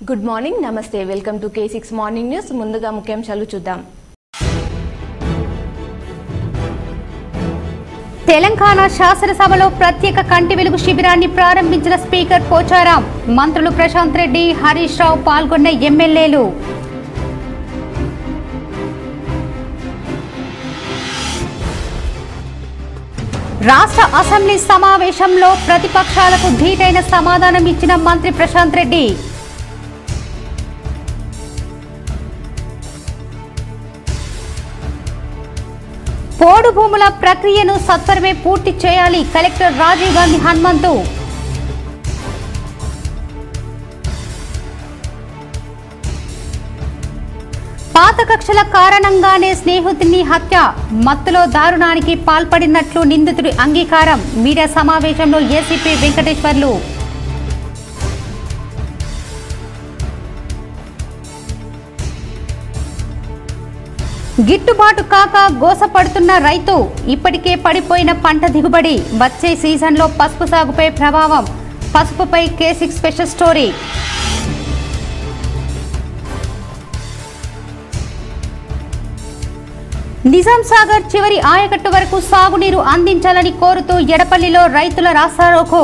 good morning నమస్తే welcome to K six morning news ముందుగా ముఖ్యాంశాలు చూద్దాం తెలంగాణ శాసనసభలో ప్రత్యేక కంటి వెలుగు శిబిరాన్ని ప్రారంభించిన స్పీకర్ పోచారాం మంత్రులు ప్రశాంత్ రెడ్డి హరీష్ రావు పాల్గొన్న ఎమ్మెల్యేలు రాష్ట్ర అసెంబ్లీ సమావేశంలో ప్రతిపక్షాలకు ధీటైన సమాధానం ఇచ్చిన మంత్రి ప్రశాంత్ రెడ్డి పోడు భూముల ప్రక్రియను సత్వరమే పూర్తి చేయాలి కలెక్టర్ రాజీవ్ గాంధీ హనుమంతు పాత కక్షల కారణంగానే స్నేహితుని హత్య మత్తులో దారుణానికి పాల్పడినట్లు నిందితుడి అంగీకారం మీడియా సమావేశంలో ఏసీపీ వెంకటేశ్వర్లు గిట్టుబాటు కాక గోసపడుతున్న రైతు ఇప్పటికే పడిపోయిన పంట దిగుబడి వచ్చే సీజన్లో పసుపు సాగుపై ప్రభావం పసుపుపై కేసిక్ స్పెషల్ స్టోరీ నిజాం సాగర్ చివరి ఆయకట్టు వరకు సాగునీరు అందించాలని కోరుతూ ఎడపల్లిలో రైతుల రాస్తారోకో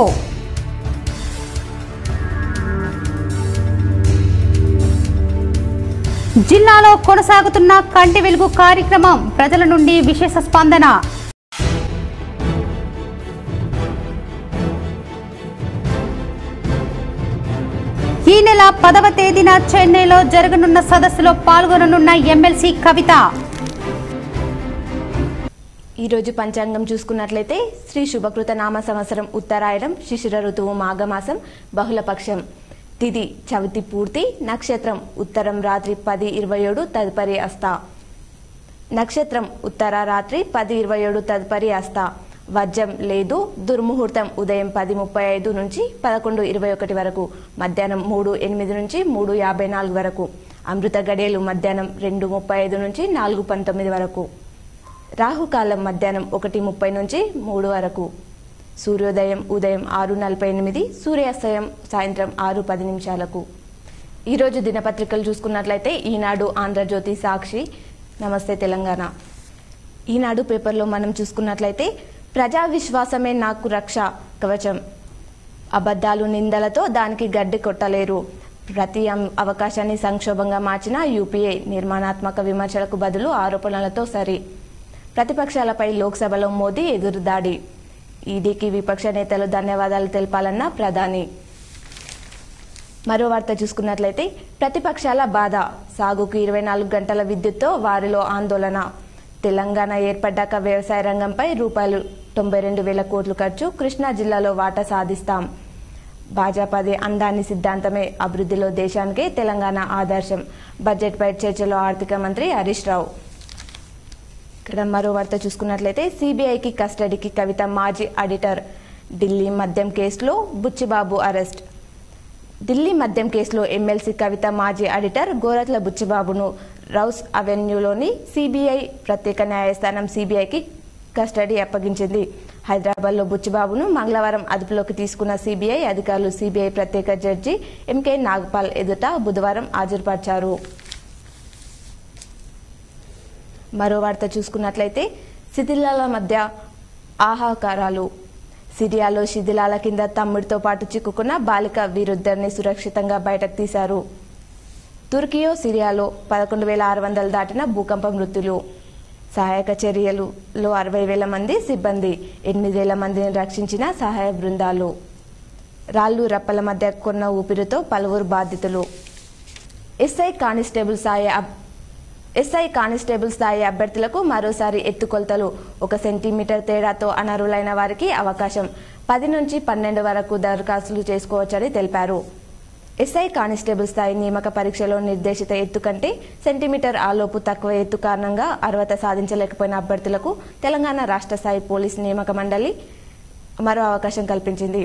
జిల్లాలో కొనసాగుతున్న కంటి వెలుగు కార్యక్రమం ప్రజల నుండి విశేష స్పందన ఈ నెల పదవ తేదీన చెన్నైలో జరగనున్న సదస్సులో పాల్గొననున్న ఎమ్మెల్సీ కవిత ఈ రోజు పంచాంగం చూసుకున్నట్లయితే శ్రీ శుభకృత నామ సంవత్సరం ఉత్తరాయణం శిశిర ఋతువు మాఘమాసం బహుళపక్షం తిది చవితి పూర్తి నక్షత్రం ఉత్తరం రాత్రి పది ఇరవై ఏడు తదుపరి అస్తా నక్షత్రం ఉత్తర రాత్రి పది ఇరవై ఏడు తదుపరి అస్తా వజ్రం లేదు దుర్ముహూర్తం ఉదయం పది ముప్పై ఐదు నుంచి పదకొండు ఇరవై ఒకటి వరకు మధ్యాహ్నం మూడు ఎనిమిది నుంచి మూడు యాభై నాలుగు వరకు అమృత గడియలు మధ్యాహ్నం రెండు ముప్పై ఐదు నుంచి నాలుగు పంతొమ్మిది వరకు రాహుకాలం మధ్యాహ్నం ఒకటి ముప్పై నుంచి మూడు వరకు సూర్యోదయం ఉదయం ఆరు నలభై ఎనిమిది సూర్యాస్తయం సాయంత్రం ఆరు పది నిమిషాలకు ఈరోజు దినపత్రికలు చూసుకున్నట్లయితే ఈనాడు ఆంధ్రజ్యోతి సాక్షి నమస్తే తెలంగాణ ఈనాడు పేపర్లో మనం చూసుకున్నట్లయితే ప్రజా విశ్వాసమే నాకు రక్ష కవచం అబద్ధాలు నిందలతో దానికి గడ్డి కొట్టలేరు ప్రతి అం- అవకాశాన్ని సంక్షోభంగా మార్చిన యూపీఏ నిర్మాణాత్మక విమర్శలకు బదులు ఆరోపణలతో సరి ప్రతిపక్షాలపై లోక్సభలో మోదీ ఎదురుదాడి ఈడీకి విపక్ష నేతలు ధన్యవాదాలు తెలపాలన్న ప్రధాని మరో వార్త చూసుకున్నట్లయితే ప్రతిపక్షాల బాధ సాగుకు ఇరవై నాలుగు గంటల విద్యుత్తో వారిలో ఆందోళన తెలంగాణ ఏర్పడ్డాక వ్యవసాయ రంగంపై రూపాయలు తొంభై రెండు వేల కోట్లు ఖర్చు కృష్ణా జిల్లాలో వాటా సాధిస్తాం భాజపాది అందాన్ని సిద్ధాంతమే అభివృద్ధిలో దేశానికే తెలంగాణ ఆదర్శం బడ్జెట్పై చర్చలో ఆర్థిక మంత్రి హరీష్ రావు ఇక్కడ మరో వార్త చూసుకున్నట్లయితే సిబిఐకి కస్టడీకి కవిత మాజీ ఆడిటర్ ఢిల్లీ మద్యం కేసులో బుచ్చిబాబు అరెస్ట్ ఢిల్లీ మద్యం కేసులో ఎమ్మెల్సీ కవిత మాజీ ఆడిటర్ గోరట్ల బుచ్చిబాబును రౌస్ అవెన్యూలోని సిబిఐ ప్రత్యేక న్యాయస్థానం సిబిఐకి కస్టడీ అప్పగించింది హైదరాబాద్లో బుచ్చిబాబును మంగళవారం అదుపులోకి తీసుకున్న సిబిఐ అధికారులు సిబిఐ ప్రత్యేక జడ్జి ఎంకే నాగపాల్ ఎదుట బుధవారం హాజరుపరిచారు మరో వార్త చూసుకున్నట్లయితే శిథిలాల మధ్య ఆహాకారాలు సిరియాలో శిథిలాల కింద తమ్ముడితో పాటు చిక్కుకున్న బాలిక వీరిద్దరిని సురక్షితంగా బయటకు తీశారు తుర్కియో సిరియాలో పదకొండు వేల ఆరు వందలు దాటిన భూకంప మృతులు సహాయక చర్యలలో అరవై వేల మంది సిబ్బంది ఎనిమిది వేల మందిని రక్షించిన సహాయ బృందాలు రాళ్లు రప్పల మధ్య కొన్న ఊపిరితో పలువురు బాధితులు ఎస్ఐ కానిస్టేబుల్ స్థాయి అబ్- ఎస్ఐ కానిస్టేబుల్ స్థాయి అభ్యర్థులకు మరోసారి ఎత్తుకొలతలు ఒక సెంటీమీటర్ తేడాతో అనర్హులైన వారికి అవకాశం పది నుంచి పన్నెండు వరకు దరఖాస్తులు చేసుకోవచ్చని తెలిపారు ఎస్ఐ కానిస్టేబుల్ స్థాయి నియామక పరీక్షలో నిర్దేశిత ఎత్తు కంటే సెంటీమీటర్ ఆలోపు తక్కువ ఎత్తు కారణంగా అర్హత సాధించలేకపోయిన అభ్యర్థులకు తెలంగాణ రాష్ట్ర స్థాయి పోలీస్ నియామక మండలి మరో అవకాశం కల్పించింది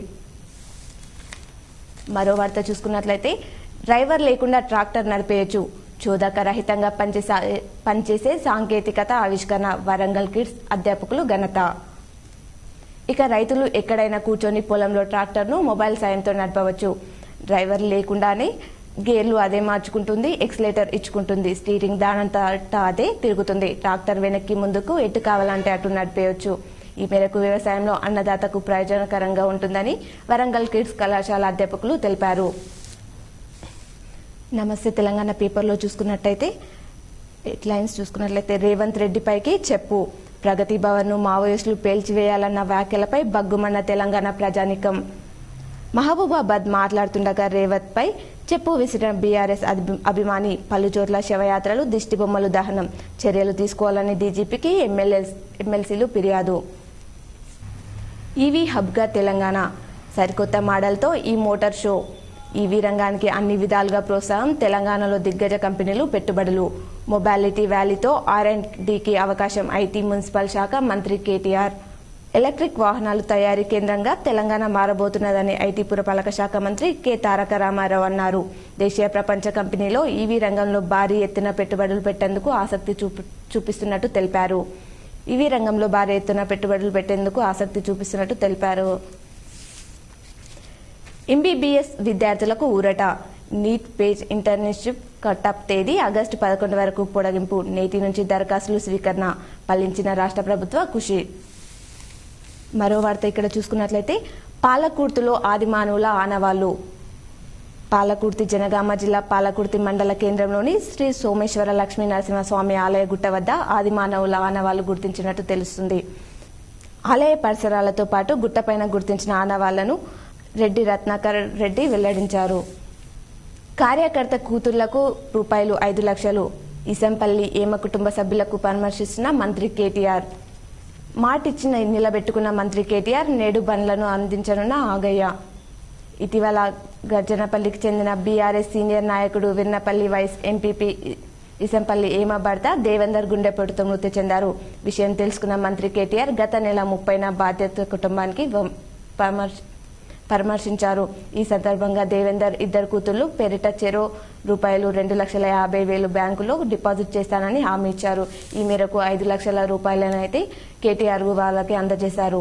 మరో వార్త చూసుకున్నట్లయితే డ్రైవర్ లేకుండా ట్రాక్టర్ నడిపేయచ్చు చోదక రహితంగా పనిచేసే పనిచేసే సాంకేతికత ఆవిష్కరణ వరంగల్ కిడ్స్ అధ్యాపకులు ఘనత ఇక రైతులు ఎక్కడైనా కూర్చొని పొలంలో ట్రాక్టర్ను మొబైల్ సాయంతో నడపవచ్చు డ్రైవర్ లేకుండానే గేర్లు అదే మార్చుకుంటుంది ఎక్స్లేటర్ ఇచ్చుకుంటుంది స్టీరింగ్ దానంతటా అదే తిరుగుతుంది ట్రాక్టర్ వెనక్కి ముందుకు ఎటు కావాలంటే అటు నడిపేయొచ్చు ఈ మేరకు వ్యవసాయంలో అన్నదాతకు ప్రయోజనకరంగా ఉంటుందని వరంగల్ కిడ్స్ కళాశాల అధ్యాపకులు తెలిపారు నమస్తే తెలంగాణ పేపర్లో చూసుకున్నట్టయితే హెడ్లైన్స్ చూసుకున్నట్లయితే రేవంత్ రెడ్డిపైకి చెప్పు ప్రగతి భవన్ ను మావోయిస్టులు పేల్చివేయాలన్న వ్యాఖ్యలపై బగ్గుమన్న తెలంగాణ ప్రజానికం మహబూబాబాద్ మాట్లాడుతుండగా రేవంత్ పై చెప్పు విసిరిన బీఆర్ఎస్ అభి- అభిమాని పలుచోట్ల శవయాత్రలు దిష్టి బొమ్మలు దహనం చర్యలు తీసుకోవాలని డీజీపీకి ఎమ్మెల్యే ఎమ్మెల్సీలు ఫిర్యాదు ఈవీ హబ్గా తెలంగాణ సరికొత్త మోడల్తో ఈ మోటార్ షో ఈవీ రంగానికి అన్ని విధాలుగా ప్రోత్సాహం తెలంగాణలో దిగ్గజ కంపెనీలు పెట్టుబడులు మొబాలిటీ వ్యాలీతో ఆర్ అండ్ డికి అవకాశం ఐటీ మున్సిపల్ శాఖ మంత్రి కేటీఆర్ ఎలక్ట్రిక్ వాహనాలు తయారీ కేంద్రంగా తెలంగాణ మారబోతున్నదని ఐటీ పురపాలక శాఖ మంత్రి కె తారక రామారావు అన్నారు దేశీయ ప్రపంచ కంపెనీలో ఈవీ రంగంలో భారీ ఎత్తున పెట్టుబడులు పెట్టేందుకు ఆసక్తి చూపు చూపిస్తున్నట్టు తెలిపారు ఈవీ రంగంలో భారీ ఎత్తున పెట్టుబడులు పెట్టేందుకు ఆసక్తి చూపిస్తున్నట్టు తెలిపారు ఎంబీబీఎస్ విద్యార్థులకు ఊరట నీట్ పేజ్ ఇంటర్న్షిప్ కటప్ తేదీ ఆగస్టు పదకొండు వరకు పొడిగింపు నేటి నుంచి దరఖాస్తులు స్వీకరణ పలించిన రాష్ట్ర ప్రభుత్వ కృషి మరో వార్త ఇక్కడ చూసుకున్నట్లయితే పాలకుర్తిలో ఆదిమానవుల ఆనవాళ్లు పాలకుర్తి జనగామ జిల్లా పాలకుర్తి మండల కేంద్రంలోని శ్రీ సోమేశ్వర లక్ష్మీ నరసింహస్వామి ఆలయ గుట్ట వద్ద ఆదిమానవుల ఆనవాళ్లు గుర్తించినట్టు తెలుస్తుంది ఆలయ పరిసరాలతో పాటు గుట్టపైన గుర్తించిన ఆనవాళ్లను రెడ్డి రత్నాకర్ రెడ్డి వెల్లడించారు కార్యకర్త కూతుళ్లకు రూపాయలు ఐదు లక్షలు ఇసంపల్లి ఏమ కుటుంబ సభ్యులకు పరామర్శిస్తున్న మంత్రి కేటీఆర్ మాటిచ్చిన నిలబెట్టుకున్న మంత్రి కేటీఆర్ నేడు బండ్లను అందించనున్న ఆగయ్య ఇటీవల గర్జనపల్లికి చెందిన బీఆర్ఎస్ సీనియర్ నాయకుడు విన్నపల్లి వైస్ ఎంపీపీ ఇసంపల్లి ఏమ భర్త దేవేందర్ గుండెపోటుతో మృతి చెందారు విషయం తెలుసుకున్న మంత్రి కేటీఆర్ గత నెల ముప్పైన బాధ్యత కుటుంబానికి వం- పరామర్శ పరామర్శించారు ఈ సందర్భంగా దేవేందర్ ఇద్దరు కూతుళ్లు పేరిట చెరో రూపాయలు రెండు లక్షల యాభై వేలు బ్యాంకులో డిపాజిట్ చేస్తానని హామీ ఇచ్చారు ఈ మేరకు ఐదు లక్షల రూపాయలనైతే కేటీఆర్ వాళ్ళకి అందజేశారు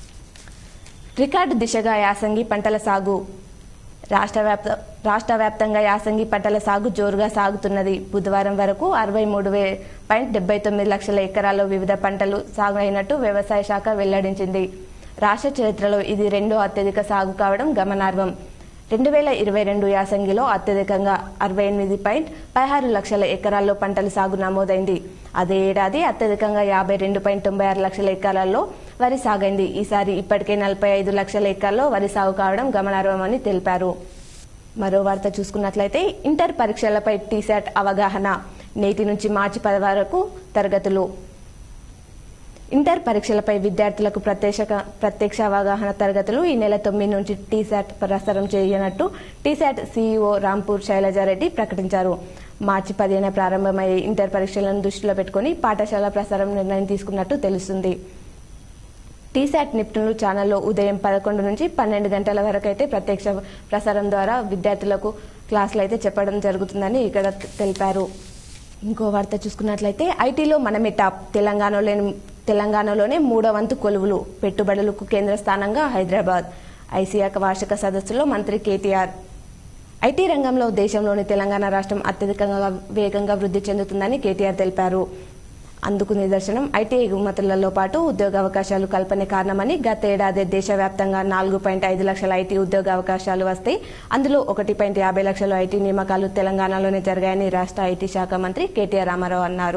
రికార్డు దిశగా యాసంగి పంటల సాగు రాష్ట్ర వ్యాప్త రాష్ట్ర వ్యాప్తంగా యాసంగి పంటల సాగు జోరుగా సాగుతున్నది బుధవారం వరకు అరవై మూడు వే పాయింట్ డెబ్బై తొమ్మిది లక్షల ఎకరాల్లో వివిధ పంటలు సాగు అయినట్టు వ్యవసాయ శాఖ వెల్లడించింది రాష్ట్ర చరిత్రలో ఇది రెండో అత్యధిక సాగు కావడం గమనార్హం రెండు వేల ఇరవై రెండు యాసంగిలో అత్యధికంగా అరవై ఎనిమిది పాయింట్ పదహారు లక్షల ఎకరాల్లో పంటల సాగు నమోదైంది అదే ఏడాది అత్యధికంగా యాభై రెండు పాయింట్ తొంభై ఆరు లక్షల ఎకరాల్లో వరి సాగైంది ఈసారి ఇప్పటికే నలభై ఐదు లక్షల ఎకరాల్లో వరి సాగు కావడం గమనార్హమని తెలిపారు మరో వార్త చూసుకున్నట్లయితే ఇంటర్ పరీక్షలపై టీశాట్ అవగాహన నేటి నుంచి మార్చి పది వరకు తరగతులు ఇంటర్ పరీక్షలపై విద్యార్థులకు ప్రత్యక్ష ప్రత్యక్ష అవగాహన తరగతులు ఈ నెల తొమ్మిది నుంచి టీశాట్ ప్రసారం చేయనున్నట్టు టీశాట్ సీఈఓ రాంపూర్ శైలజారెడ్డి ప్రకటించారు మార్చి పదిహేన ప్రారంభమయ్యే ఇంటర్ పరీక్షలను దృష్టిలో పెట్టుకుని పాఠశాల ప్రసారం నిర్ణయం తీసుకున్నట్టు తెలుస్తుంది టీశాట్ నిపుణులు ఛానల్లో ఉదయం పదకొండు నుంచి పన్నెండు గంటల వరకు అయితే ప్రత్యక్ష ప్రసారం ద్వారా విద్యార్థులకు క్లాసులు అయితే చెప్పడం జరుగుతుందని ఇక్కడ తెలిపారు ఇంకో వార్త చూసుకున్నట్లయితే ఐటీలో మనమే టాప్ తెలంగాణలోని తెలంగాణలోనే మూడో వంతు కొలువులు పెట్టుబడులకు కేంద్ర స్థానంగా హైదరాబాద్ ఐసీఆర్ వార్షిక సదస్సులో మంత్రి కేటీఆర్ ఐటీ రంగంలో దేశంలోని తెలంగాణ రాష్ట్రం అత్యధికంగా వేగంగా వృద్ధి చెందుతుందని కేటీఆర్ తెలిపారు అందుకు నిదర్శనం ఐటీ ఎగుమతులలో పాటు ఉద్యోగ అవకాశాలు కల్పనే కారణమని గత ఏడాది దేశవ్యాప్తంగా నాలుగు పాయింట్ ఐదు లక్షల ఐటీ ఉద్యోగ అవకాశాలు వస్తే అందులో ఒకటి పాయింట్ యాభై లక్షల ఐటీ నియామకాలు తెలంగాణలోనే జరిగాయని రాష్ట్ర ఐటీ శాఖ మంత్రి కేటీఆర్ రామారావు అన్నారు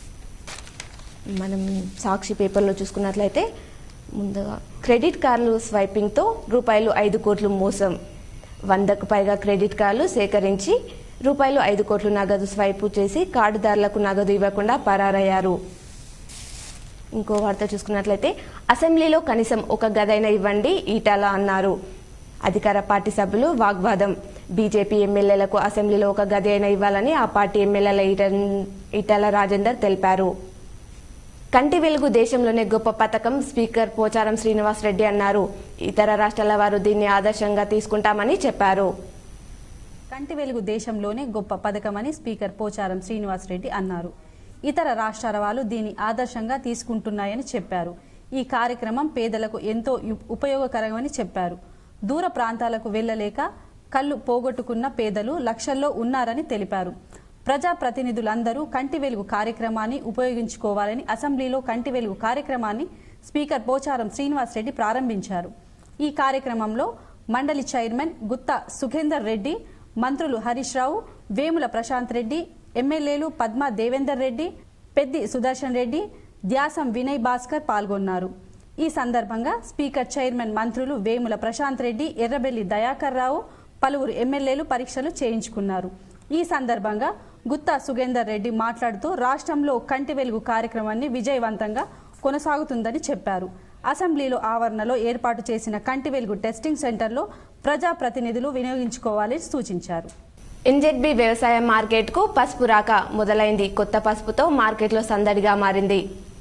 మనం సాక్షి పేపర్లో చూసుకున్నట్లయితే ముందుగా క్రెడిట్ కార్డులు స్వైపింగ్తో రూపాయలు ఐదు కోట్లు మోసం వందకు పైగా క్రెడిట్ కార్డులు సేకరించి రూపాయలు ఐదు కోట్లు నగదు స్వైపు చేసి కార్డుదారులకు నగదు ఇవ్వకుండా పరారయ్యారు ఇంకో వార్త చూసుకున్నట్లయితే అసెంబ్లీలో కనీసం ఒక గదైనా ఇవ్వండి ఈటాల అన్నారు అధికార పార్టీ సభ్యులు వాగ్వాదం బీజేపీ ఎమ్మెల్యేలకు అసెంబ్లీలో ఒక గది అయినా ఇవ్వాలని ఆ పార్టీ ఎమ్మెల్యేల ఈట- ఈటాల రాజేందర్ తెలిపారు కంటి వెలుగు దేశంలోనే గొప్ప పథకం స్పీకర్ పోచారం శ్రీనివాస్ రెడ్డి అన్నారు ఇతర రాష్ట్రాల వారు దీన్ని ఆదర్శంగా తీసుకుంటామని చెప్పారు కంటి వెలుగు దేశంలోనే గొప్ప పథకమని స్పీకర్ పోచారం శ్రీనివాసరెడ్డి అన్నారు ఇతర రాష్ట్రాల వాళ్ళు దీన్ని ఆదర్శంగా తీసుకుంటున్నాయని చెప్పారు ఈ కార్యక్రమం పేదలకు ఎంతో ఉ- ఉపయోగకరమని చెప్పారు దూర ప్రాంతాలకు వెళ్ళలేక కళ్ళు పోగొట్టుకున్న పేదలు లక్షల్లో ఉన్నారని తెలిపారు ప్రజాప్రతినిధులందరూ కంటి వెలుగు కార్యక్రమాన్ని ఉపయోగించుకోవాలని అసెంబ్లీలో కంటి వెలుగు కార్యక్రమాన్ని స్పీకర్ పోచారం శ్రీనివాసరెడ్డి ప్రారంభించారు ఈ కార్యక్రమంలో మండలి చైర్మన్ గుత్తా సుఖేందర్ రెడ్డి మంత్రులు హరీష్ రావు వేముల ప్రశాంత్ రెడ్డి ఎమ్మెల్యేలు పద్మా దేవేందర్ రెడ్డి పెద్ది సుదర్శన్ రెడ్డి ధ్యాసం వినయ్ భాస్కర్ పాల్గొన్నారు ఈ సందర్భంగా స్పీకర్ చైర్మన్ మంత్రులు వేముల ప్రశాంత్ రెడ్డి ఎర్రబెల్లి దయాకర్ రావు పలువురు ఎమ్మెల్యేలు పరీక్షలు చేయించుకున్నారు ఈ సందర్భంగా గుత్తా సుగేందర్ రెడ్డి మాట్లాడుతూ రాష్ట్రంలో కంటి వెలుగు కార్యక్రమాన్ని విజయవంతంగా కొనసాగుతుందని చెప్పారు అసెంబ్లీలో ఆవరణలో ఏర్పాటు చేసిన కంటి వెలుగు టెస్టింగ్ సెంటర్లో ప్రజాప్రతినిధులు వినియోగించుకోవాలని సూచించారు ఎన్జెడ్బి వ్యవసాయ మార్కెట్కు పసుపు రాక మొదలైంది కొత్త పసుపుతో మార్కెట్లో సందడిగా మారింది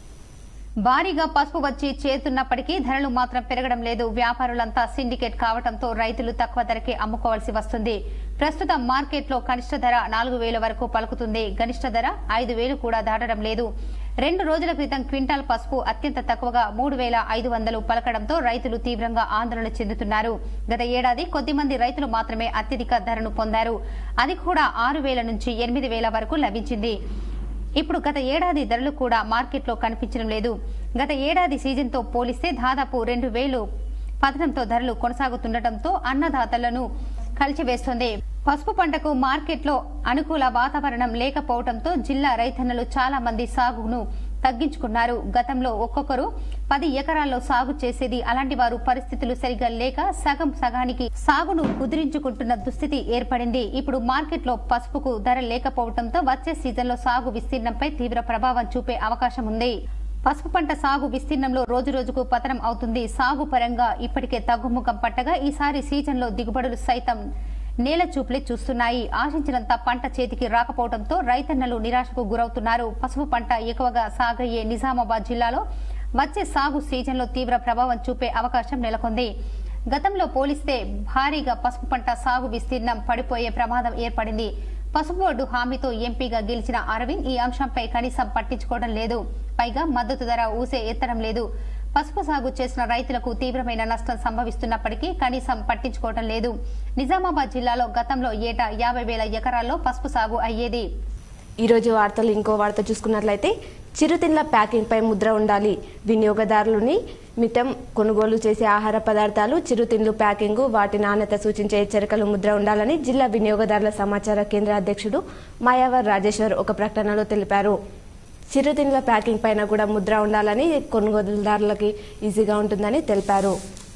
భారీగా పసుపు వచ్చి చేరుతున్నప్పటికీ ధరలు మాత్రం పెరగడం లేదు వ్యాపారులంతా సిండికేట్ కావడంతో రైతులు తక్కువ ధరకే అమ్ముకోవాల్సి వస్తుంది ప్రస్తుతం మార్కెట్లో కనిష్ట ధర నాలుగు వేల వరకు పలుకుతుంది గరిష్ట ధర ఐదు వేలు కూడా దాటడం లేదు రెండు రోజుల క్రితం క్వింటాల్ పసుపు అత్యంత తక్కువగా మూడు వేల ఐదు వందలు పలకడంతో రైతులు తీవ్రంగా ఆందోళన చెందుతున్నారు గత ఏడాది కొద్ది మంది రైతులు మాత్రమే అత్యధిక ధరను పొందారు అది కూడా ఆరు వేల నుంచి ఎనిమిది వేల వరకు లభించింది ఇప్పుడు గత ఏడాది ధరలు కూడా మార్కెట్లో కనిపించడం లేదు గత ఏడాది సీజన్తో పోలిస్తే దాదాపు రెండు వేలు పతనంతో ధరలు కొనసాగుతుండటంతో అన్నదాతలను కలిచివేస్తోంది పసుపు పంటకు మార్కెట్లో అనుకూల వాతావరణం లేకపోవడంతో జిల్లా రైతన్నలు చాలా మంది సాగును తగ్గించుకున్నారు గతంలో ఒక్కొక్కరు పది ఎకరాల్లో సాగు చేసేది అలాంటి వారు పరిస్థితులు సరిగా లేక సగం సగానికి సాగును కుదిరించుకుంటున్న దుస్థితి ఏర్పడింది ఇప్పుడు మార్కెట్లో పసుపుకు ధర లేకపోవడంతో వచ్చే సీజన్లో సాగు విస్తీర్ణంపై తీవ్ర ప్రభావం చూపే అవకాశం ఉంది పసుపు పంట సాగు విస్తీర్ణంలో రోజు రోజుకు పతనం అవుతుంది సాగు పరంగా ఇప్పటికే తగ్గుముఖం పట్టగా ఈసారి సీజన్లో దిగుబడులు సైతం నేల చూపులే చూస్తున్నాయి ఆశించినంత పంట చేతికి రాకపోవడంతో రైతన్నలు నిరాశకు గురవుతున్నారు పసుపు పంట ఎక్కువగా సాగయ్యే నిజామాబాద్ జిల్లాలో వచ్చే సాగు సీజన్లో తీవ్ర ప్రభావం చూపే అవకాశం నెలకొంది గతంలో పోలిస్తే భారీగా పసుపు పంట సాగు విస్తీర్ణం పడిపోయే ప్రమాదం ఏర్పడింది పసుపు బోర్డు హామీతో ఎంపీగా గెలిచిన అరవింద్ ఈ అంశంపై కనీసం పట్టించుకోవడం లేదు పైగా మద్దతు ధర ఊసే ఎత్తడం లేదు పసుపు సాగు చేసిన రైతులకు తీవ్రమైన నష్టం సంభవిస్తున్నప్పటికీ కనీసం పట్టించుకోవడం లేదు నిజామాబాద్ జిల్లాలో గతంలో ఏటా యాభై వేల ఎకరాల్లో పసుపు సాగు అయ్యేది ఈరోజు వార్తలు ఇంకో వార్త చూసుకున్నట్లయితే చిరుతిండ్ల ప్యాకింగ్ పై ముద్ర ఉండాలి వినియోగదారులని మితం కొనుగోలు చేసే ఆహార పదార్థాలు చిరుతిండ్లు ప్యాకింగ్ వాటి నాణ్యత సూచించే హెచ్చరికలు ముద్ర ఉండాలని జిల్లా వినియోగదారుల సమాచార కేంద్ర అధ్యక్షుడు మాయావర్ రాజేశ్వర్ ఒక ప్రకటనలో తెలిపారు చిరుతిండ్ల ప్యాకింగ్ పైన కూడా ముద్ర ఉండాలని కొనుగోలుదారులకి ఈజీగా ఉంటుందని తెలిపారు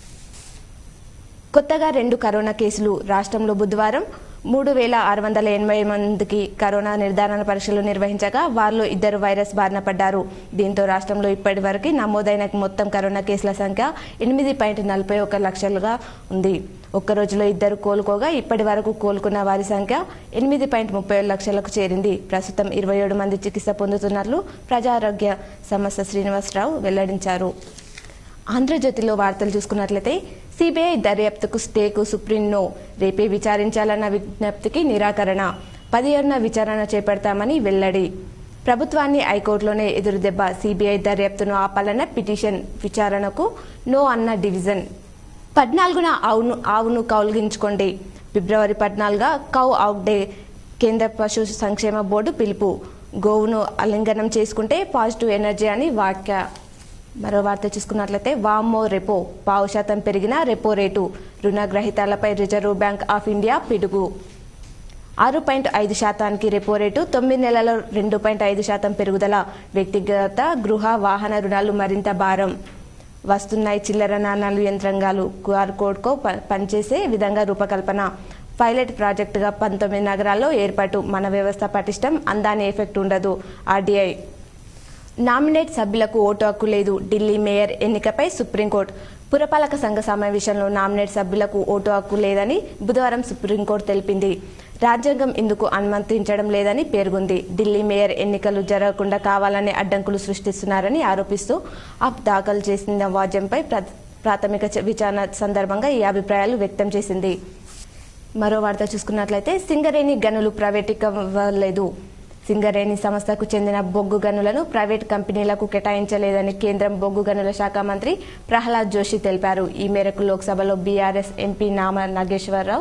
కొత్తగా రెండు కరోనా కేసులు రాష్ట్రంలో బుధవారం మూడు వేల ఆరు వందల ఎనభై మందికి కరోనా నిర్ధారణ పరీక్షలు నిర్వహించగా వారిలో ఇద్దరు వైరస్ బారిన పడ్డారు దీంతో రాష్ట్రంలో ఇప్పటి వరకు నమోదైన మొత్తం కరోనా కేసుల సంఖ్య ఎనిమిది పాయింట్ నలభై ఒక లక్షలుగా ఉంది ఒక్క రోజులో ఇద్దరు కోలుకోగా ఇప్పటి వరకు కోలుకున్న వారి సంఖ్య ఎనిమిది పాయింట్ ముప్పై ఏడు లక్షలకు చేరింది ప్రస్తుతం ఇరవై ఏడు మంది చికిత్స పొందుతున్నట్లు ప్రజారోగ్య సమస్య శ్రీనివాసరావు వెల్లడించారు ఆంధ్రజ్యోతిలో వార్తలు చూసుకున్నట్లయితే సిబిఐ దర్యాప్తుకు స్టేకు సుప్రీం నో రేపే విచారించాలన్న విజ్ఞప్తికి నిరాకరణ పదిహేడున విచారణ చేపడతామని వెల్లడి ప్రభుత్వాన్ని హైకోర్టులోనే ఎదురుదెబ్బ సిబిఐ దర్యాప్తును ఆపాలన్న పిటిషన్ విచారణకు నో అన్న డివిజన్ పద్నాలుగున ఆవును ఆవును కౌలిగించుకోండి ఫిబ్రవరి పద్నాలుగుగా కౌ అవుట్ డే కేంద్ర పశు సంక్షేమ బోర్డు పిలుపు గోవును అలింగనం చేసుకుంటే పాజిటివ్ ఎనర్జీ అని వాక్య మరో వార్త చూసుకున్నట్లయితే వామ్మో రెపో పావు శాతం పెరిగిన రెపో రేటు రుణగ్రహీతలపై రిజర్వ్ బ్యాంక్ ఆఫ్ ఇండియా పిడుగు ఆరు పాయింట్ ఐదు శాతానికి రెపో రేటు తొమ్మిది నెలల్లో రెండు పాయింట్ ఐదు శాతం పెరుగుదల వ్యక్తిగత గృహ వాహన రుణాలు మరింత భారం వస్తున్నాయి చిల్లర నాణాలు యంత్రాంగాలు క్యూఆర్ కోడ్కో ప- పనిచేసే విధంగా రూపకల్పన పైలట్ ప్రాజెక్టుగా పంతొమ్మిది నగరాల్లో ఏర్పాటు మన వ్యవస్థ పటిష్టం అందాని ఎఫెక్ట్ ఉండదు ఆర్డీఐ నామినేట్ సభ్యులకు ఓటు హక్కు లేదు ఢిల్లీ మేయర్ ఎన్నికపై సుప్రీంకోర్టు పురపాలక సంఘ సమావేశంలో నామినేట్ సభ్యులకు ఓటు హక్కు లేదని బుధవారం సుప్రీంకోర్టు తెలిపింది రాజ్యాంగం ఇందుకు అనుమతించడం లేదని పేర్కొంది ఢిల్లీ మేయర్ ఎన్నికలు జరగకుండా కావాలనే అడ్డంకులు సృష్టిస్తున్నారని ఆరోపిస్తూ ఆప్ దాఖలు చేసిన వాద్యంపై ప్ర- ప్రాథమిక చ- విచారణ సందర్భంగా ఈ అభిప్రాయాలు వ్యక్తం చేసింది మరో వార్త చూసుకున్నట్లయితే సింగరేణి గనులు ప్రైవేటీకవ్వలేదు సింగరేణి సంస్థకు చెందిన బొగ్గు గనులను ప్రైవేట్ కంపెనీలకు కేటాయించలేదని కేంద్రం బొగ్గు గనుల శాఖ మంత్రి ప్రహ్లాద్ జోషి తెలిపారు ఈ మేరకు లోక్సభలో బీఆర్ఎస్ ఎంపీ నామ నాగేశ్వరరావు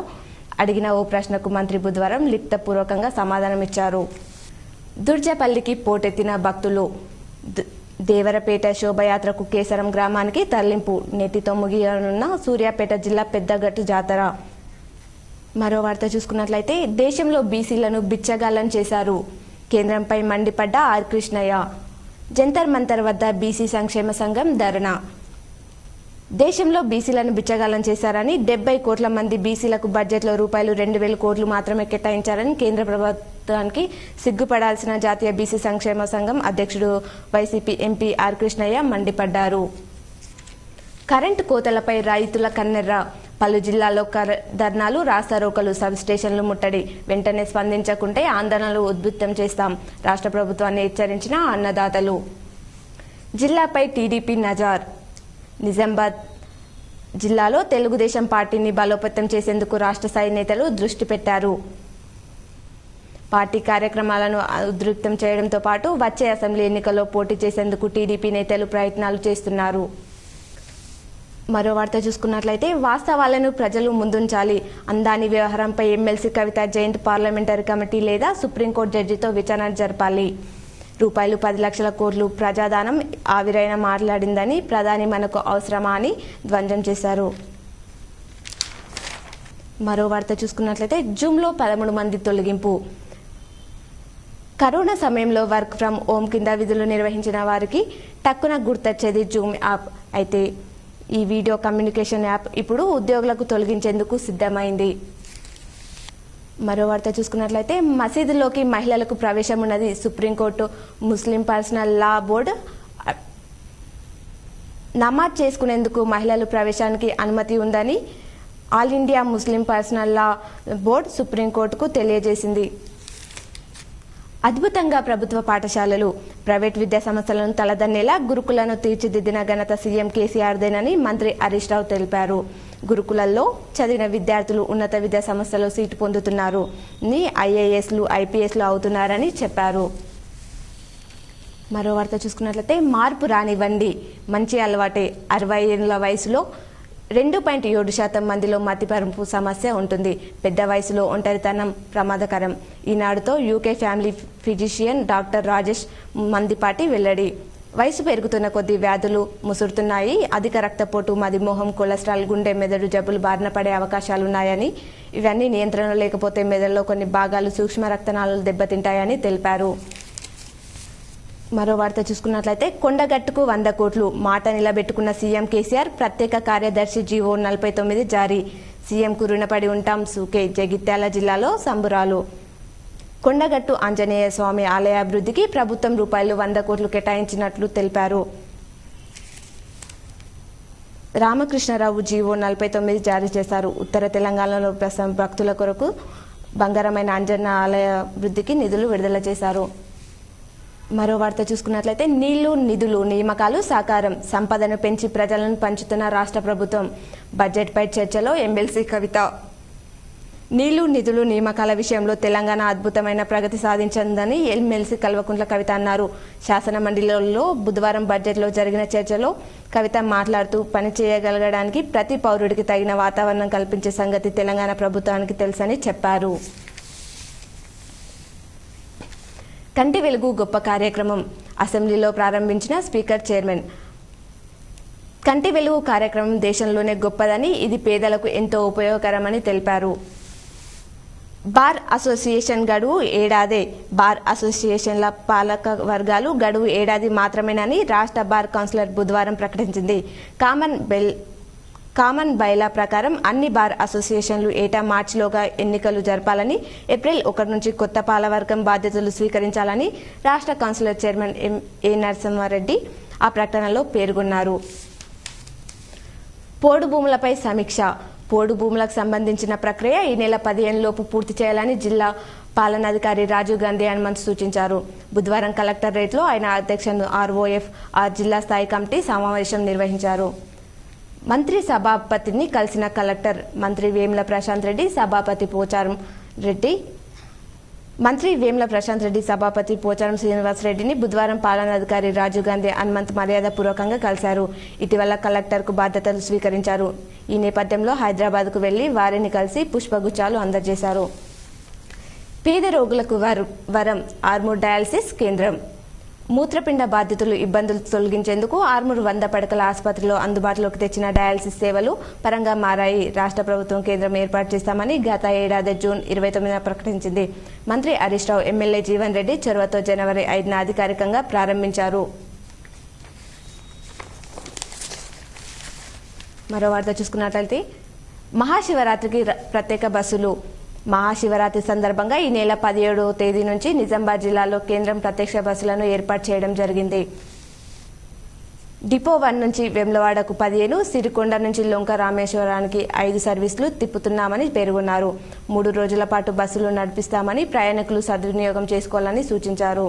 అడిగిన ఓ ప్రశ్నకు మంత్రి బుధవారం లిఖితపూర్వకంగా సమాధానమిచ్చారు దుర్జపల్లికి పోటెత్తిన భక్తులు ద- దేవరపేట శోభయాత్రకు కేసరం గ్రామానికి తరలింపు నేటితో ముగియనున్న సూర్యాపేట జిల్లా పెద్దగట్టు జాతర మరో వార్త చూసుకున్నట్లయితే దేశంలో బీసీలను బిచ్చగాలం చేశారు కేంద్రంపై మండిపడ్డ ఆర్ కృష్ణయ్య జంతర్ మంతర్ వద్ద బీసీ సంక్షేమ సంఘం ధర్నా దేశంలో బీసీలను బిచ్చగాలం చేశారని డెబ్బై కోట్ల మంది బీసీలకు బడ్జెట్లో రూపాయలు రెండు వేల కోట్లు మాత్రమే కేటాయించారని కేంద్ర ప్రభుత్వానికి సిగ్గుపడాల్సిన జాతీయ బీసీ సంక్షేమ సంఘం అధ్యక్షుడు వైసీపీ ఎంపీ ఆర్ కృష్ణయ్య మండిపడ్డారు కరెంటు కోతలపై రైతుల కన్నెర్ర పలు జిల్లాల్లో కర ధర్నాలు రాస్తారోకలు సబ్ స్టేషన్లు ముట్టడి వెంటనే స్పందించకుంటే ఆందోళనలు ఉద్బుత్తం చేస్తాం రాష్ట్ర ప్రభుత్వాన్ని హెచ్చరించిన అన్నదాతలు జిల్లాపై టీడీపీ నజార్ నిజామాబాద్ జిల్లాలో తెలుగుదేశం పార్టీని బలోపేతం చేసేందుకు రాష్ట్ర స్థాయి నేతలు దృష్టి పెట్టారు పార్టీ కార్యక్రమాలను ఉధృతం చేయడంతో పాటు వచ్చే అసెంబ్లీ ఎన్నికల్లో పోటీ చేసేందుకు టీడీపీ నేతలు ప్రయత్నాలు చేస్తున్నారు మరో వార్త చూసుకున్నట్లయితే వాస్తవాలను ప్రజలు ముందుంచాలి అందాని వ్యవహారంపై MLC Kavitha joint parliamentary committee లేదా సుప్రీంకోర్టు జడ్జితో విచారణ జరపాలి రూపాయలు పది లక్షల కోట్లు ప్రజాదానం ఆవిరైన మాట్లాడిందని ప్రధాని మనకు అవసరమా అని ధ్వంజం చేశారు మరో వార్త చూసుకున్నట్లయితే జూమ్లో పదమూడు మంది తొలగింపు కరోనా సమయంలో వర్క్ ఫ్రం హోమ్ కింద విధులు నిర్వహించిన వారికి టక్కున గుర్తొచ్చేది జూమ్ యాప్ అయితే ఈ వీడియో కమ్యూనికేషన్ యాప్ ఇప్పుడు ఉద్యోగులకు తొలగించేందుకు సిద్ధమైంది మరో వార్త చూసుకున్నట్లయితే మసీదులోకి మహిళలకు ప్రవేశం ఉన్నది supreme court Muslim personal law board నమాజ్ చేసుకునేందుకు మహిళలు ప్రవేశానికి అనుమతి ఉందని all India Muslim personal law board సుప్రీంకోర్టుకు తెలియజేసింది అద్భుతంగా ప్రభుత్వ పాఠశాలలు ప్రైవేట్ విద్యా సంస్థలను తలదన్నేలా గురుకులను తీర్చిదిద్దిన ఘనత సీఎం కేసీఆర్దేనని మంత్రి హరీష్ రావు తెలిపారు గురుకులల్లో చదివిన విద్యార్థులు ఉన్నత విద్యా సంస్థలో సీటు పొందుతున్నారు ని ఐఏఎస్లు ఐపీఎస్లు అవుతున్నారని చెప్పారు మరో వార్త చూసుకున్నట్లయితే మార్పు రానివ్వండి మంచి అలవాటే అరవై ఏళ్ళ వయసులో రెండు పాయింట్ ఏడు శాతం మందిలో మతిపరుపు సమస్య ఉంటుంది పెద్ద వయసులో ఒంటరితనం ప్రమాదకరం ఈనాడుతో UK family physician doctor Rajesh Mandipati వెల్లడి వయసు పెరుగుతున్న కొద్దీ వ్యాధులు ముసురుతున్నాయి అధిక రక్తపోటు మదిమోహం కొలెస్ట్రాల్ గుండె మెదడు జబ్బులు బారిన పడే అవకాశాలున్నాయని ఇవన్నీ నియంత్రణ లేకపోతే మెదడులో కొన్ని భాగాలు సూక్ష్మ రక్తనాళాలు దెబ్బతింటాయని తెలిపారు మరో వార్త చూసుకున్నట్లయితే కొండగట్టుకు వంద కోట్లు మాట నిలబెట్టుకున్న సీఎం కేసీఆర్ ప్రత్యేక కార్యదర్శి జీవో నలభై తొమ్మిది జారీ సీఎంకు రుణపడి ఉంటాం సూకే జగిత్యాల జిల్లాలో సంబురాలు కొండగట్టు ఆంజనేయ స్వామి ఆలయ అభివృద్ధికి ప్రభుత్వం రూపాయలు వంద కోట్లు కేటాయించినట్లు తెలిపారు రామకృష్ణరావు జీవో నలభై తొమ్మిది జారీ చేశారు ఉత్తర తెలంగాణలో ప్రస్తుతం భక్తుల కొరకు బంగారమైన అంజన్న ఆలయ అభివృద్ధికి నిధులు విడుదల చేశారు మరో వార్త చూసుకున్నట్లయితే నీళ్లు నిధులు నియామకాలు సాకారం సంపదను పెంచి ప్రజలను పంచుతున్న రాష్ట్ర ప్రభుత్వం బడ్జెట్పై చర్చలో ఎమ్మెల్సీ కవిత నీళ్లు నిధులు నియామకాల విషయంలో తెలంగాణ అద్భుతమైన ప్రగతి సాధించిందని ఎమ్మెల్సీ కల్వకుంట్ల కవిత అన్నారు శాసన మండలిలో బుధవారం బడ్జెట్లో జరిగిన చర్చలో కవిత మాట్లాడుతూ పని చేయగలగడానికి ప్రతి పౌరుడికి తగిన వాతావరణం కల్పించే సంగతి తెలంగాణ ప్రభుత్వానికి తెలుసని చెప్పారు కంటి వెలుగు గొప్ప కార్యక్రమం అసెంబ్లీలో ప్రారంభించిన స్పీకర్ చైర్మన్ కంటి వెలుగు కార్యక్రమం దేశంలోనే గొప్పదని ఇది పేదలకు ఎంతో ఉపయోగకరమని తెలిపారు బార్ అసోసియేషన్ గడువు ఏడాదే బార్ అసోసియేషన్ల పాలక వర్గాలు గడువు ఏడాది మాత్రమేనని రాష్ట్ర బార్ కౌన్సిలర్ బుధవారం ప్రకటించింది కామన్ బెల్ కామన్ బైలా ప్రకారం అన్ని బార్ అసోసియేషన్లు ఏటా మార్చిలోగా ఎన్నికలు జరపాలని ఏప్రిల్ ఒకటి నుంచి కొత్త పాలవర్గం బాధ్యతలు స్వీకరించాలని రాష్ట్ర councillor chairman M A Narasimha Reddy ఆ ప్రకటనలో పేర్కొన్నారు పోడు భూములపై సమీక్ష పోడు భూములకు సంబంధించిన ప్రక్రియ ఈ నెల పదిహేను లోపు పూర్తి చేయాలని జిల్లా పాలనాధికారి రాజీవ్ గాంధీ హనుమంత్ సూచించారు బుధవారం కలెక్టరేట్లో ఆయన అధ్యక్షను ఆర్ఓఎఫ్ ఆ జిల్లా స్థాయి కమిటీ సమావేశం నిర్వహించారు మంత్రి సభాపతిని కలిసిన కలెక్టర్ మంత్రి వేముల ప్రశాంత్ రెడ్డి సభాపతి పోచారం రెడ్డి మంత్రి వేముల ప్రశాంత్ రెడ్డి సభాపతి పోచారం శ్రీనివాస్ రెడ్డిని బుధవారం పాలనాధికారి రాజీవ్ గాంధీ హనుమంత్ మర్యాదపూర్వకంగా కలిశారు ఇటీవల కలెక్టర్కు బాధ్యతలు స్వీకరించారు ఈ నేపథ్యంలో హైదరాబాద్కు వెళ్లి వారిని కలిసి పుష్పగుచ్చాలు అందజేశారు పేద రోగులకు వరు- వరం ఆర్మూర్ డయాలసిస్ కేంద్రం మూత్రపిండ బాధితులు ఇబ్బందులు తొలగించేందుకు ఆర్మూర్ వంద పడకల ఆసుపత్రిలో అందుబాటులోకి తెచ్చిన డయాలసిస్ సేవలు పరంగా మారాయి రాష్ట్ర ప్రభుత్వం కేంద్రం ఏర్పాటు చేస్తామని గత ఏడాది జూన్ ఇరవై తొమ్మిదిన ప్రకటించింది మంత్రి హరీష్ రావు ఎమ్మెల్యే జీవన్ రెడ్డి చొరవతో జనవరి ఐదున అధికారికంగా ప్రారంభించారు మరో వార్త చూసుకున్నట్లయితే మహాశివరాత్రికి ర- ప్రత్యేక బస్సులు మహాశివరాత్రి సందర్భంగా ఈ నెల పదిహేడవ తేదీ నుంచి నిజామాబాద్ జిల్లాలో కేంద్రం ప్రత్యక్ష బస్సులను ఏర్పాటు చేయడం జరిగింది డిపో వన్ నుంచి వెమ్లవాడకు పదిహేను సిరికొండ నుంచి లొంక రామేశ్వరానికి ఐదు సర్వీసులు తిప్పుతున్నామని పేర్కొన్నారు మూడు రోజుల పాటు బస్సులు నడిపిస్తామని ప్రయాణికులు సద్వినియోగం చేసుకోవాలని సూచించారు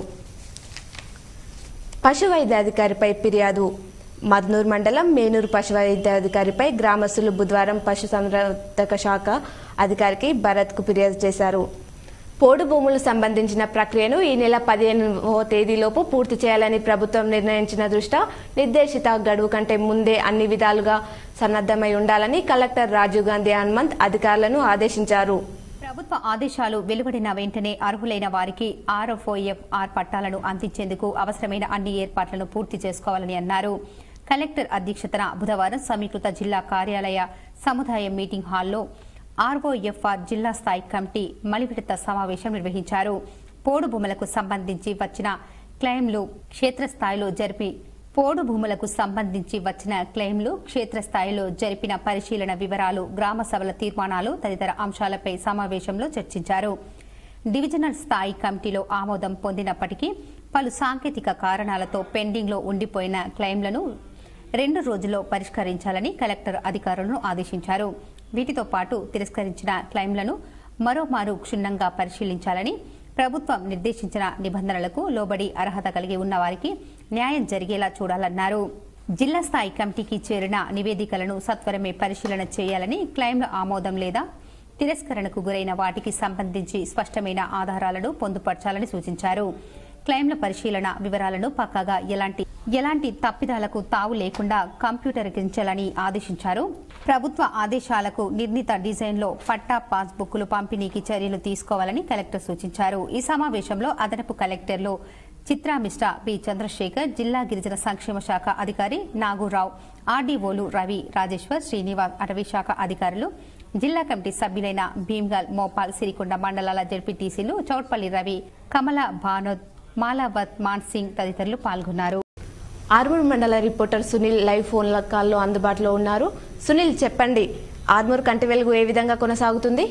పశు వైద్యాధికారిపై ఫిర్యాదు మద్నూర్ మండలం మేనూరు పశు వైద్యాధికారిపై గ్రామస్తులు బుధవారం పశు సంవర్ధక శాఖ అధికారికి భరత్కు ఫిర్యాదు చేశారు పోడు భూములు సంబంధించిన ప్రక్రియను ఈ నెల పదిహేనవ తేదీలోపు పూర్తి చేయాలని ప్రభుత్వం నిర్ణయించిన దృష్ట్యా నిర్దేశిత గడువు కంటే ముందే అన్ని విధాలుగా సన్నద్ధమై ఉండాలని కలెక్టర్ రాజీవ్ గాంధీ హనుమంత్ అధికారులను ఆదేశించారు ప్రభుత్వ ఆదేశాలు వెలువడిన వెంటనే అర్హులైన వారికి ఆర్ఎఫ్ఓఎఫ్ ఆర్ పట్టాలను అందించేందుకు అవసరమైన అన్ని ఏర్పాట్లను పూర్తి చేసుకోవాలని అన్నారు కలెక్టర్ అధ్యక్షతన బుధవారం సమీకృత జిల్లా కార్యాలయ సముదాయ మీటింగ్ హాల్లో ఆర్ఓఎఫ్ఆర్ జిల్లా స్థాయి కమిటీ మలివిడత సమావేశం నిర్వహించారు పోడు భూములకు సంబంధించి వచ్చిన క్లెయిమ్లు క్షేత్రస్థాయిలో జరిపి పోడు భూములకు సంబంధించి వచ్చిన క్లెయిమ్లు క్షేత్రస్థాయిలో జరిపిన పరిశీలన వివరాలు గ్రామ సభల తీర్మానాలు తదితర అంశాలపై సమావేశంలో చర్చించారు డివిజనల్ స్థాయి కమిటీలో ఆమోదం పొందినప్పటికీ పలు సాంకేతిక కారణాలతో పెండింగ్లో ఉండిపోయిన క్లెయిమ్లను రెండు రోజుల్లో పరిష్కరించాలని కలెక్టర్ అధికారులను ఆదేశించారు వీటితో పాటు తిరస్కరించిన క్లెయిమ్లను మరోమారు క్షుణ్ణంగా పరిశీలించాలని ప్రభుత్వం నిర్దేశించిన నిబంధనలకు లోబడి అర్హత కలిగి ఉన్న వారికి న్యాయం జరిగేలా చూడాలన్నారు జిల్లా స్థాయి కమిటీకి చేరిన నివేదికలను సత్వరమే పరిశీలన చేయాలని క్లెయిమ్ల ఆమోదం లేదా తిరస్కరణకు గురైన వాటికి సంబంధించి స్పష్టమైన ఆధారాలను పొందుపరచాలని సూచించారు క్లెయిమ్ల పరిశీలన వివరాలను పక్కాగా ఎలాంటి ఎలాంటి తప్పిదాలకు తావు లేకుండా కంప్యూటరీకరించాలని ఆదేశించారు ప్రభుత్వ ఆదేశాలకు నిర్ణీత డిజైన్లో పట్టా పాస్బుక్లు పంపిణీకి చర్యలు తీసుకోవాలని కలెక్టర్ సూచించారు ఈ సమావేశంలో అదనపు కలెక్టర్లు చిత్రా మిశ్రా బి చంద్రశేఖర్ జిల్లా గిరిజన సంక్షేమ శాఖ అధికారి నాగూరావు ఆర్డీఓలు రవి రాజేశ్వర్ శ్రీనివాస్ అటవీ శాఖ అధికారులు జిల్లా కమిటీ సభ్యులైన భీమ్గల్ మోపాల్ సిరికొండ మండలాల జడ్పీటీసీలు చౌట్పల్లి రవి కమల భానోద్ మాలావత్ మాన్ సింగ్ తదితరులు పాల్గొన్నారు ఆర్మూర్ మండల రిపోర్టర్ సునీల్ లైవ్ ఫోన్ల కాల్లో అందుబాటులో ఉన్నారు సునీల్ చెప్పండి ఆర్మూర్ కంటి వెలుగు ఏ విధంగా కొనసాగుతుంది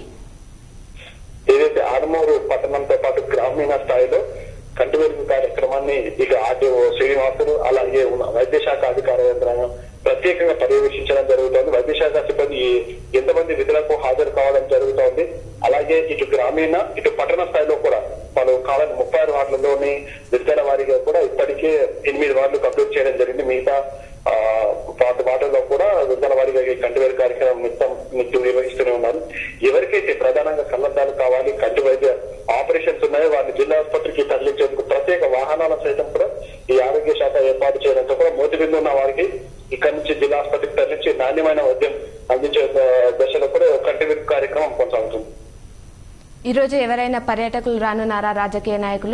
ఏదైతే ఆర్మూరు పట్టణంతో పాటు గ్రామీణ స్థాయిలో కంటి వెలుగు కార్యక్రమాన్ని ఇక ఆర్డీఓ శ్రీనివాసులు అలాగే ఉన్న వైద్య శాఖ అధికార యంత్రాంగం ప్రత్యేకంగా పర్యవేక్షించడం జరుగుతోంది వైద్య శాఖ సిబ్బంది ఈ- ఎంతమంది విధులకు హాజరు కావడం జరుగుతోంది అలాగే ఇటు గ్రామీణ ఇటు పట్టణ స్థాయిలో కూడా పలు కాలం ముప్పై ఆరు వార్డులలోని విత్తన వారిగా కూడా ఇప్పటికే ఎనిమిది వార్డులు కంప్లీట్ చేయడం జరిగింది మిగతా ఆ, వాటి వాటిల్లో కూడా విత్తన వారిగా ఈ కంటి వైద్య కార్యక్రమం నిత్యం నిత్యం నిర్వహిస్తూనే ఉన్నారు ఎవరికైతే ప్రధానంగా కళ్ళద్దాలు కావాలి కంటి వైద్య ఆపరేషన్స్ ఉన్నాయో వారిని జిల్లా ఆసుపత్రికి తరలించేందుకు ప్రత్యేక వాహనాల సైతం కూడా ఈ ఆరోగ్య శాఖ ఏర్పాటు చేయడంతో కూడా మోతిబిందు ఉన్న వారికి ఇక్కడి నుంచి జిల్లా ఆసుపత్రికి తరలించి నాణ్యమైన వైద్యం అందించే ఆ, దశలో కూడా కంటి వెలుగు కార్యక్రమం కొనసాగుతుంది ఈరోజు ఎవరైనా పర్యాటకులు రానున్నారా రాజకీయ నాయకులు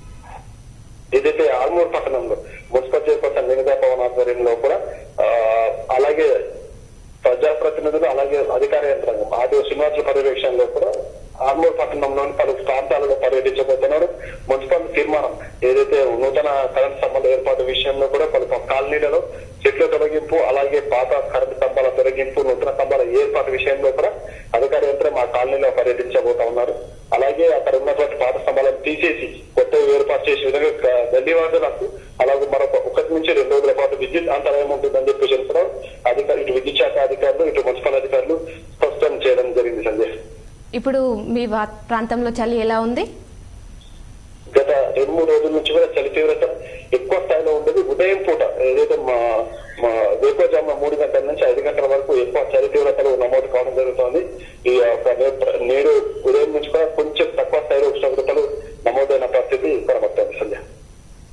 ఏదైతే ఆల్మూర్ పట్టణంలో మున్సిపల్ చైర్పర్సన్ వినితా పవన్ ఆధ్వర్యంలో కూడా ఆ, అలాగే ప్రజాప్రతినిధులు అలాగే అధికార యంత్రాంగం ఆదివ శ్రీనివాసుల పర్యవేక్షణలో కూడా ఆర్మూర్ పట్టణంలోని పలు ప్రాంతాలలో పర్యటించబోతున్నారు మున్సిపల్ తీర్మానం ఏదైతే నూతన కరెంట్ స్తంభాల ఏర్పాటు విషయంలో కూడా పలు కాలనీలలో చెట్ల తొలగింపు అలాగే పాత కరెంట్ స్తంభాల తొలగింపు నూతన స్తంభాల ఏర్పాటు విషయంలో కూడా అధికార యంత్రం ఆ కాలనీలో పర్యటించబోతా ఉన్నారు అలాగే అక్కడ ఉన్నటువంటి పాత స్తంభాలను తీసేసి కొత్త ఏర్పాటు చేసే విధంగా గ- గల్లీ వార్డులకు అలాగే మరొక ఒకటి నుంచి రెండు రోజుల పాటు విద్యుత్ అంతరాయం ఉంటుందని చెప్పి చెప్తున్నారు అధికారులు ఇటు విద్యుత్ శాఖ అధికారులు ఇటు మున్సిపల్ అధికారులు స్పష్టం చేయడం జరిగింది సంజయ్ ఇప్పుడు మీ వా- ప్రాంతంలో చలి ఎలా ఉంది గత రెండు మూడు రోజుల నుంచి కూడా చలి తీవ్రత ఎక్కువ స్థాయిలో ఉండేది ఉదయం పూట ఏదైతే మా మా వేకోజామున మూడు గంటల నుంచి ఐదు గంటల వరకు ఎక్కువ చలి తీవ్రతలు నమోదు కావడం జరుగుతోంది ఈ యొక్క నే- నేడు ఉదయం నుంచి కూడా కొంచెం తక్కువ స్థాయిలో ఉష్ణోగ్రతలు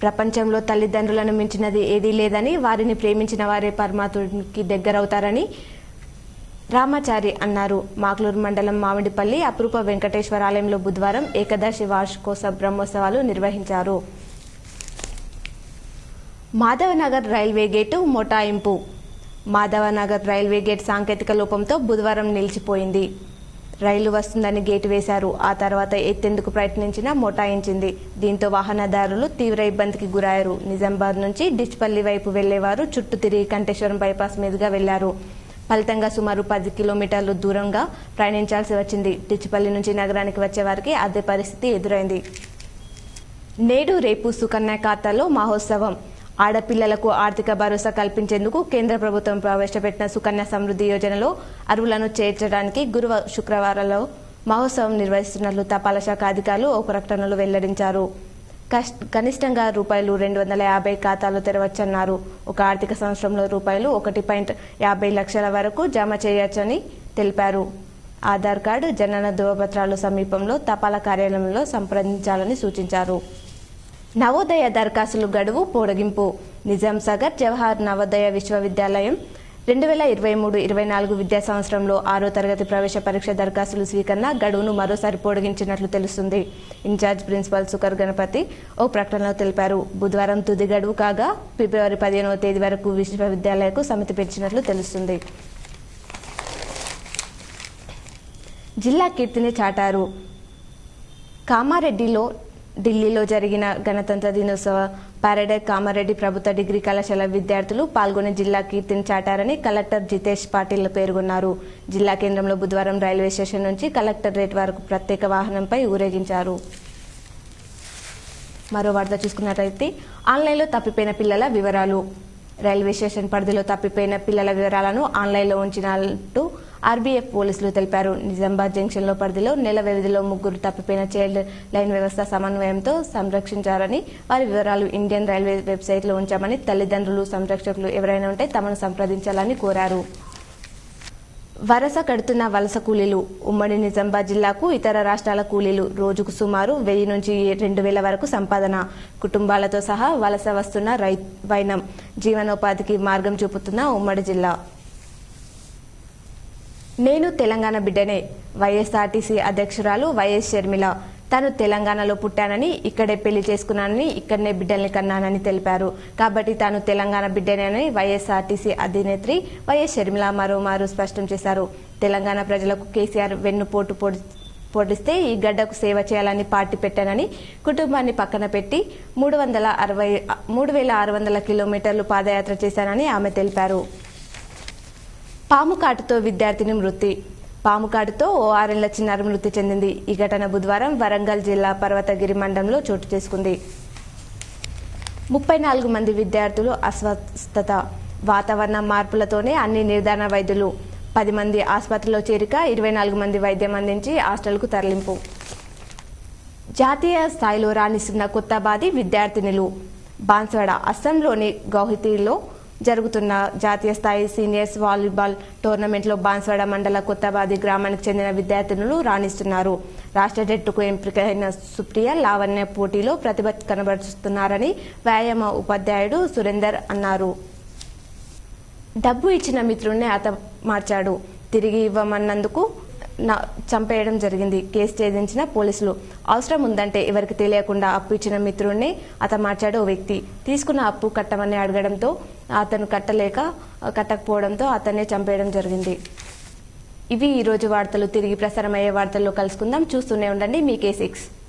ప్రపంచంలో తల్లిదండ్రులను మించినది ఏదీ లేదని వారిని ప్రేమించిన వారే పరమాత్ముడికి దగ్గరవుతారని రామాచారి అన్నారు మాక్లూరు మండలం మామిడిపల్లి అపురూప వెంకటేశ్వర ఆలయంలో బుధవారం ఏకదశి వార్షికోత్సవ బ్రహ్మోత్సవాలు నిర్వహించారు మాధవనగర్ రైల్వే గేటు మొటాయింపు మాధవనగర్ రైల్వే గేట్ సాంకేతిక లోపంతో బుధవారం నిలిచిపోయింది రైలు వస్తుందని గేటు వేశారు ఆ తర్వాత ఎత్తేందుకు ప్రయత్నించినా మొటాయించింది దీంతో వాహనదారులు తీవ్ర ఇబ్బందికి గురయ్యారు నిజామాబాద్ నుంచి డిచ్పల్లి వైపు వెళ్లేవారు చుట్టూ తిరిగి కంటేశ్వరం బైపాస్ మీదుగా వెళ్లారు ఫలితంగా సుమారు పది కిలోమీటర్లు దూరంగా ప్రయాణించాల్సి వచ్చింది డిచ్పల్లి నుంచి నగరానికి వచ్చే వారికి అదే పరిస్థితి ఎదురైంది నేడు రేపు సుకన్య ఖాతాలో మహోత్సవం ఆడపిల్లలకు ఆర్థిక భరోసా కల్పించేందుకు కేంద్ర ప్రభుత్వం ప్రవేశపెట్టిన సుకన్య సమృద్ధి యోజనలో అరువులను చేర్చడానికి గురు శుక్రవారంలో మహోత్సవం నిర్వహిస్తున్నట్లు తపాలా శాఖ అధికారులు ఒక ప్రకటనలో వెల్లడించారు కష్ట- కనిష్టంగా రూపాయలు రెండు వందల యాభై ఖాతాలు తెరవచ్చన్నారు ఒక ఆర్థిక సంవత్సరంలో రూపాయలు ఒకటి పాయింట్ యాభై లక్షల వరకు జమ చేయొచ్చని తెలిపారు ఆధార్ కార్డు జనన ధృవపత్రాలు సమీపంలో తపాలా కార్యాలయంలో సంప్రదించాలని సూచించారు నవోదయ దరఖాస్తులు గడువు పొడిగింపు నిజాం సాగర్ జవహర్ నవోదయ విశ్వవిద్యాలయం రెండు వేల ఇరవై మూడు ఇరవై నాలుగు విద్యా సంవత్సరంలో ఆరో తరగతి ప్రవేశ పరీక్ష దరఖాస్తులు స్వీకరణ గడువును మరోసారి పొడిగించినట్లు తెలుస్తుంది ఇన్ఛార్జ్ ప్రిన్సిపల్ సుకర్ గణపతి ఓ ప్రకటనలో తెలిపారు బుధవారం తుది గడువు కాగా ఫిబ్రవరి పదిహేనవ తేదీ వరకు విశ్వవిద్యాలయకు సమితి పెంచినట్లు తెలుస్తుంది జిల్లా కీర్తిని చాటారు కామారెడ్డిలో ఢిల్లీలో జరిగిన గణతంత్ర దినోత్సవ పారాడైర్ కామారెడ్డి ప్రభుత్వ డిగ్రీ కళాశాల విద్యార్థులు పాల్గొని జిల్లా కీర్తిని చాటారని కలెక్టర్ జితేష్ పాటిల్ పేర్కొన్నారు జిల్లా కేంద్రంలో బుధవారం రైల్వే స్టేషన్ నుంచి కలెక్టరేట్ వరకు ప్రత్యేక వాహనంపై ఊరేగించారు మరో వార్త చూసుకున్నట్లయితే ఆన్లైన్లో తప్పిపోయిన పిల్లల వివరాలు రైల్వే స్టేషన్ పరిధిలో తప్పిపోయిన పిల్లల వివరాలను ఆన్లైన్లో ఉంచినట్టు ఆర్బీఎఫ్ పోలీసులు తెలిపారు నిజామాబాద్ జంక్షన్లో పరిధిలో నెల వ్యవధిలో ముగ్గురు తప్పిపోయిన చైల్డ్ లైన్ వ్యవస్థ సమన్వయంతో సంరక్షించారని వారి వివరాలు ఇండియన్ రైల్వే వెబ్సైట్లో ఉంచామని తల్లిదండ్రులు సంరక్షకులు ఎవరైనా ఉంటే తమను సంప్రదించాలని కోరారు వరస కడుతున్న వలస కూలీలు ఉమ్మడి నిజామాబాద్ జిల్లాకు ఇతర రాష్ట్రాల కూలీలు రోజుకు సుమారు వెయ్యి నుంచి రెండు వేల వరకు సంపాదన కుటుంబాలతో సహా వలస వస్తున్న రై వైనం జీవనోపాధికి మార్గం చూపుతున్న ఉమ్మడి జిల్లా నేను తెలంగాణ బిడ్డనే వైఎస్ఆర్టీసీ అధ్యక్షురాలు వైఎస్ షర్మిల తాను తెలంగాణలో పుట్టానని ఇక్కడే పెళ్లి చేసుకున్నానని ఇక్కడనే బిడ్డల్ని కన్నానని తెలిపారు కాబట్టి తాను తెలంగాణ బిడ్డనేనని వైఎస్ఆర్టీసీ అధినేత్రి వైఎస్ షర్మిల మరోమారు స్పష్టం చేశారు తెలంగాణ ప్రజలకు కేసీఆర్ వెన్నుపోటు పొడి పొడిస్తే ఈ గడ్డకు సేవ చేయాలని పార్టీ పెట్టానని కుటుంబాన్ని పక్కన పెట్టి మూడు వందల అరవై మూడు వేల ఆరు వందల కిలోమీటర్లు పాదయాత్ర చేశానని ఆమె తెలిపారు పాము కాటుతో విద్యార్థిని మృతి పాము కాటుతో ఓ ఆరేళ్ల చిన్నారి మృతి చెందింది ఈ ఘటన బుధవారం వరంగల్ జిల్లా పర్వతగిరి మండలంలో చోటు చేసుకుంది ముప్పై నాలుగు మంది విద్యార్థులు అస్వస్థత వాతావరణ మార్పులతోనే అన్ని నిర్ధారణ వైద్యులు పది మంది ఆసుపత్రిలో చేరిక ఇరవై నాలుగు మంది వైద్యం అందించి హాస్టల్కు తరలింపు జాతీయ స్థాయిలో రాణిస్తున్న కొత్తబాది విద్యార్థినులు బాన్స్వాడ అస్సాంలోని గౌహతిలో జరుగుతున్న జాతీయ స్థాయి సీనియర్స్ వాలీబాల్ టోర్నమెంట్లో బాన్స్వాడ మండల కొత్తబాది గ్రామానికి చెందిన విద్యార్థినులు రాణిస్తున్నారు రాష్ట్ర జట్టుకు ఎంపికైన సుప్రియ లావణ్య పోటీలో ప్రతిభ కనబరుస్తున్నారని వ్యాయామ ఉపాధ్యాయుడు సురేందర్ అన్నారు డబ్బు ఇచ్చిన మిత్రుడిని అత మార్చాడు తిరిగి ఇవ్వమన్నందుకు నా చంపేయడం జరిగింది కేసు ఛేదించిన పోలీసులు అవసరం ఉందంటే ఎవరికి తెలియకుండా అప్పు ఇచ్చిన మిత్రుడిని అత మార్చాడు ఓ వ్యక్తి తీసుకున్న అప్పు కట్టమని అడగడంతో అతను కట్టలేక కట్టకపోవడంతో అతన్నే చంపేయడం జరిగింది ఇవి ఈ రోజు వార్తలు తిరిగి ప్రసారమయ్యే వార్తల్లో కలుసుకుందాం చూస్తూనే ఉండండి మీ కే సిక్స్